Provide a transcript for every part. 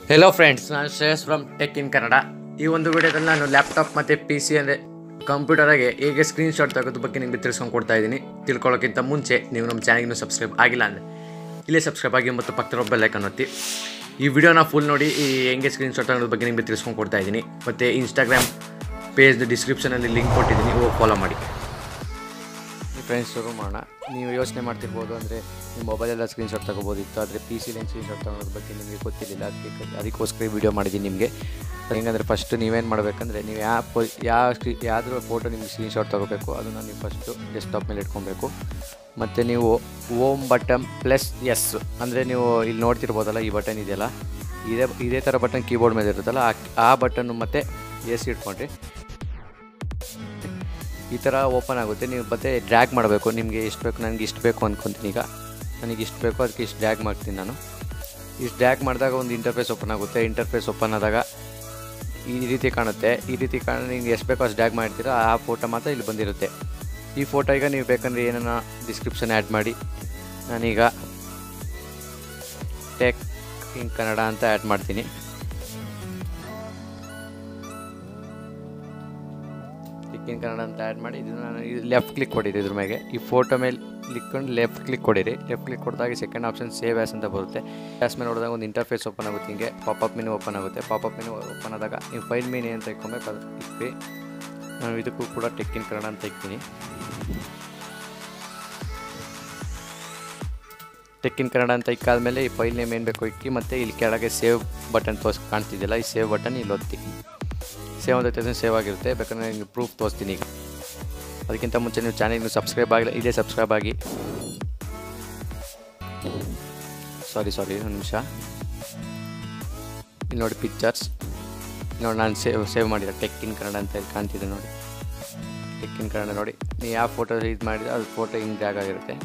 hello friends ನಾನು Shreyas from tech in Kannada ಈ ಒಂದು ವಿಡಿಯೋದಲ್ಲಿ ನಾನು ಲ್ಯಾಪ್ಟಾಪ್ ಮತ್ತು ಪಿ ಸಿ ಅಂದರೆ ಕಂಪ್ಯೂಟರಾಗೆ ಹೇಗೆ ಸ್ಕ್ರೀನ್ಶಾಟ್ ತೆಗೆದು ಬಗ್ಗೆ ನಿಮಗೆ ತಿಳ್ಸ್ಕೊಂಡು ಕೊಡ್ತಾ ಇದ್ದೀನಿ ತಿಳ್ಕೊಳ್ಳೋಕ್ಕಿಂತ ಮುಂಚೆ ನೀವು ನಮ್ಮ ಚಾನಲ್ಗೆ ಸಬ್ಸ್ಕ್ರೈಬ್ ಆಗಿಲ್ಲ ಅಂದರೆ ಇಲ್ಲೇ ಸಬ್ಸ್ಕ್ರೈಬ್ ಆಗಿ ಮತ್ತು ಪಕ್ಕದ ಬೆಲ್ಲೈಕನ್ ಒತ್ತಿ ಈ ವಿಡಿಯೋನ ಫುಲ್ ನೋಡಿ ಈ ಹೆಂಗೆ ಸ್ಕ್ರೀನ್ಶಾಟ್ ತೆಗೆದ ಬಗ್ಗೆ ನಿಮಗೆ ತಿಳ್ಸ್ಕೊಂಡು ಕೊಡ್ತಾ ಇದ್ದೀನಿ ಮತ್ತು ಇನ್ಸ್ಟಾಗ್ರಾಮ್ ಪೇಜ್ ಡಿಸ್ಕ್ರಿಪ್ಷನಲ್ಲಿ ಲಿಂಕ್ ಕೊಟ್ಟಿದ್ದೀನಿ ಹೋಗಿ ಫಾಲೋ ಮಾಡಿ ಫ್ರೆಂಡ್ಸ್ ಶುರು ಮಾಡೋಣ ನೀವು ಯೋಚನೆ ಮಾಡ್ತಿರ್ಬೋದು ಅಂದರೆ ನಿಮ್ಮ ಮೊಬೈಲೆಲ್ಲ ಸ್ಕ್ರೀನ್ಶಾಟ್ ತೊಗೋಬೋದಿತ್ತು ಆದರೆ ಪಿ ಸಿಲಿ ಸ್ಕ್ರೀನ್ಶಾಟ್ ತೊಗೊಳೋದ್ರ ಬಗ್ಗೆ ನಿಮಗೆ ಗೊತ್ತಿರಲಿಲ್ಲ ಅದಕ್ಕೆ ಅದಕ್ಕೋಸ್ಕರ ವಿಡಿಯೋ ಮಾಡಿದ್ದೀನಿ ನಿಮಗೆ ಹೆಂಗಂದರೆ ಫಸ್ಟು ನೀವೇನು ಮಾಡಬೇಕಂದ್ರೆ ನೀವು ಯಾವ ಪೊ ಯಾವ ಸ್ಕ್ರೀ ಯಾವ್ದಾದ್ರು ಫೋಟೋ ನಿಮ್ಗೆ ಸ್ಕ್ರೀನ್ಶಾಟ್ ತೊಗೋಬೇಕು ಅದನ್ನು ನೀವು ಫಸ್ಟು ಡೆಸ್ಕ್ಟಾಪ್ ಮೇಲೆ ಇಟ್ಕೊಬೇಕು ಮತ್ತು ನೀವು ಓಮ್ ಬಟನ್ ಪ್ಲಸ್ ಎಸ್ ಅಂದರೆ ನೀವು ಇಲ್ಲಿ ನೋಡ್ತಿರ್ಬೋದಲ್ಲ ಈ ಬಟನ್ ಇದೆಯಲ್ಲ ಇದೇ ಇದೇ ಥರ ಬಟನ್ ಕೀಬೋರ್ಡ್ ಮೇಲೆ ಇರುತ್ತಲ್ಲ ಆ ಆ ಬಟನ್ನು ಮತ್ತು ಎಸ್ ಇಟ್ಕೊಂಡ್ರಿ ಈ ಥರ ಓಪನ್ ಆಗುತ್ತೆ ನೀವು ಮತ್ತೆ ಡ್ರ್ಯಾಗ್ ಮಾಡಬೇಕು ನಿಮಗೆ ಎಷ್ಟು ಬೇಕು ನನಗೆ ಇಷ್ಟು ಬೇಕು ಅಂದ್ಕೊತೀನಿ ಈಗ ನನಗೆ ಇಷ್ಟು ಬೇಕು ಅದಕ್ಕೆ ಇಷ್ಟು ಡ್ರ್ಯಾಗ್ ಮಾಡ್ತೀನಿ ನಾನು ಇಷ್ಟು ಡ್ರ್ಯಾಗ್ ಮಾಡಿದಾಗ ಒಂದು ಇಂಟರ್ಫೇಸ್ ಓಪನ್ ಆಗುತ್ತೆ ಇಂಟರ್ಫೇಸ್ ಓಪನ್ ಆದಾಗ ಈ ರೀತಿ ಕಾಣುತ್ತೆ ಈ ರೀತಿ ಕಾಣ ನೀವು ಎಷ್ಟು ಬೇಕೋ ಅಷ್ಟು ಡ್ರ್ಯಾಗ್ ಮಾಡ್ತೀರಾ ಆ ಫೋಟೋ ಮಾತ್ರ ಇಲ್ಲಿ ಬಂದಿರುತ್ತೆ ಈ ಫೋಟೋ ಈಗ ನೀವು ಬೇಕಂದ್ರೆ ಏನನ್ನ ಡಿಸ್ಕ್ರಿಪ್ಷನ್ ಆ್ಯಡ್ ಮಾಡಿ ನಾನೀಗ ಟೆಕ್ ಇನ್ ಕನ್ನಡ ಅಂತ ಆ್ಯಡ್ ಮಾಡ್ತೀನಿ ಇನ್ ಕನ್ನಡ ಅಂತ ಆ್ಯಡ್ ಮಾಡಿ ಇದನ್ನು ನಾನು ಲೆಫ್ಟ್ ಕ್ಲಿಕ್ ಕೊಡಿರಿ ಇದ್ರ ಮೇಲೆ ಈ ಫೋಟೋ ಮೇಲೆ ಕ್ಲಿಕ್ಕೊಂಡು ಲೆಫ್ಟ್ ಕ್ಲಿಕ್ ಕೊಡಿರಿ ಲೆಫ್ಟ್ ಕ್ಲಿಕ್ ಕೊಡಿದಾಗ ಸೆಕೆಂಡ್ ಆಪ್ಷನ್ ಸೇವ್ ಆ್ಯಸ್ ಅಂತ ಬರುತ್ತೆ ಆ್ಯಸ್ ಮೇಲೆ ನೋಡಿದಾಗ ಒಂದು ಇಂಟರ್ಫೇಸ್ ಓಪನ್ ಆಗುತ್ತೆ ಹಿಂಗೆ ಪಾಪಪ್ ಮೆನು ಓಪನ್ ಆಗುತ್ತೆ ಪಾಪಪ್ ಮೆನು ಓಪನ್ ಆದಾಗ ನೀವು ಫೈಲ್ ಮೀನ್ ಏನು ತೆಕ್ಕೊಬೇಕು ಅದು ಇಕ್ರಿ ನಾನು ಇದಕ್ಕೂ ಕೂಡ ಟೆಕ್ ಇನ್ ಕನ್ನಡ ಅಂತ ಇಕ್ತೀನಿ ಟೆಕ್ ಇನ್ ಕನ್ನಡ ಅಂತ ಇಕ್ಕಾದ್ಮೇಲೆ ಈ ಫೈಲ್ ನೇಮ್ ಏನು ಬೇಕೋ ಇಕ್ಕಿ ಮತ್ತು ಇಲ್ಲಿ ಕೆಳಗೆ ಸೇವ್ ಬಟನ್ ತೋರಿಸ್ ಕಾಣ್ತಿದ್ದಿಲ್ಲ ಈ ಸೇವ್ ಬಟನ್ ಇಲ್ಲಿ ಒತ್ತಿ ಸೇವ್ ಅಂತ ತಕ್ಷಣ ಸೇವ್ ಆಗಿರುತ್ತೆ ಬೇಕಾದ್ರೆ ನಿಮಗೆ ಪ್ರೂಫ್ ತೋರಿಸ್ತೀನಿ ಈಗ ಅದಕ್ಕಿಂತ ಮುಂಚೆ ನೀವು ಚಾನಲ್ಗೆ ಸಬ್ಸ್ಕ್ರೈಬ್ ಆಗಿಲ್ಲ ಇದೇ ಸಬ್ಸ್ಕ್ರೈಬ್ ಆಗಿ ಸಾರಿ ಸಾರಿ ಒಂದು ನಿಮಿಷ ಇಲ್ಲಿ ನೋಡಿ ಪಿಕ್ಚರ್ಸ್ ನೋಡಿ ನಾನು ಸೇವ್ ಸೇವ್ ಮಾಡಿರೋ ಟೆಕ್ ಇನ್ ಕನ್ನಡ ಅಂತ ಇಲ್ಲಿ ಕಾಣ್ತಿದೆ ನೋಡಿ ಟೆಕ್ ಇನ್ ಕನ್ನಡ ನೋಡಿ ನೀವು ಯಾವ ಫೋಟೋ ಇದು ಮಾಡಿದ್ರೆ ಅದು ಫೋಟೋ ಹಿಂಗೆ ಜಾಗ ಆಗಿರುತ್ತೆ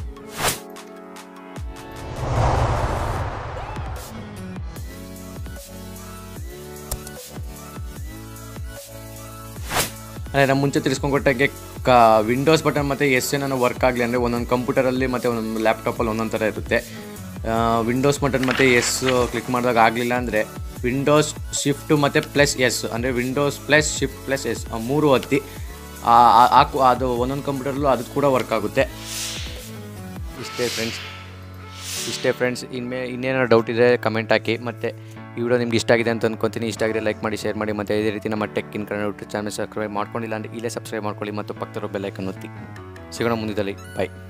ಅಂದರೆ ನಮ್ಮ ಮುಂಚೆ ತಿಳಿಸ್ಕೊಂಡ್ಕೊಟ್ಟಾಗೆ ಕ ವಿಂಡೋಸ್ ಬಟನ್ ಮತ್ತು ಎಸ್ ಏನಾರು ವರ್ಕ್ ಆಗಲಿ ಅಂದರೆ ಒಂದೊಂದು ಕಂಪ್ಯೂಟರಲ್ಲಿ ಮತ್ತು ಒಂದೊಂದು ಲ್ಯಾಪ್ಟಾಪಲ್ಲಿ ಒಂದೊಂದು ಥರ ಇರುತ್ತೆ ವಿಂಡೋಸ್ ಬಟನ್ ಮತ್ತು ಎಸ್ ಕ್ಲಿಕ್ ಮಾಡಿದಾಗ ಆಗಲಿಲ್ಲ ಅಂದರೆ ವಿಂಡೋಸ್ ಶಿಫ್ಟು ಮತ್ತು ಪ್ಲಸ್ ಎಸ್ ಅಂದರೆ Windows plus shift plus S ಮೂರು ಒತ್ತಿ ಹಾಕು ಅದು ಒಂದೊಂದು ಕಂಪ್ಯೂಟರ್ಲು ಅದು ಕೂಡ ವರ್ಕ್ ಆಗುತ್ತೆ ಇಷ್ಟೇ ಫ್ರೆಂಡ್ಸ್ ಇಷ್ಟೇ ಫ್ರೆಂಡ್ಸ್ ಇನ್ಮೇ ಇನ್ನೇನಾದ್ರು ಡೌಟ್ ಇದೆ ಕಮೆಂಟ್ ಹಾಕಿ ಮತ್ತು ಈ ವಿಡಿಯೋ ನಿಮ್ಗೆ ಇಷ್ಟ ಆಗಿದೆ ಅಂತ ಅನ್ಕೊತೀನಿ ಇಷ್ಟ ಆಗಿದೆ ಲೈಕ್ ಮಾಡಿ ಶೇರ್ ಮಾಡಿ ಮತ್ತು ಇದೇ ರೀತಿ ನಮ್ಮ tech in Kannada YouTube channel subscribe ಮಾಡ್ಕೊಂಡಿಲ್ಲ ಅಂದರೆ ಇಲ್ಲೇ ಸಬ್ಸ್ಕ್ರೈಬ್ ಮಾಡ್ಕೊಳ್ಳಿ ಮತ್ತು ಪಕ್ಕದ ಬೆಲ್ಲೈಕನ್ ಒತ್ತಿ ಸಿಗೋಣ ಮುಂದಿದ್ದಲ್ಲಿ ಬಾಯ್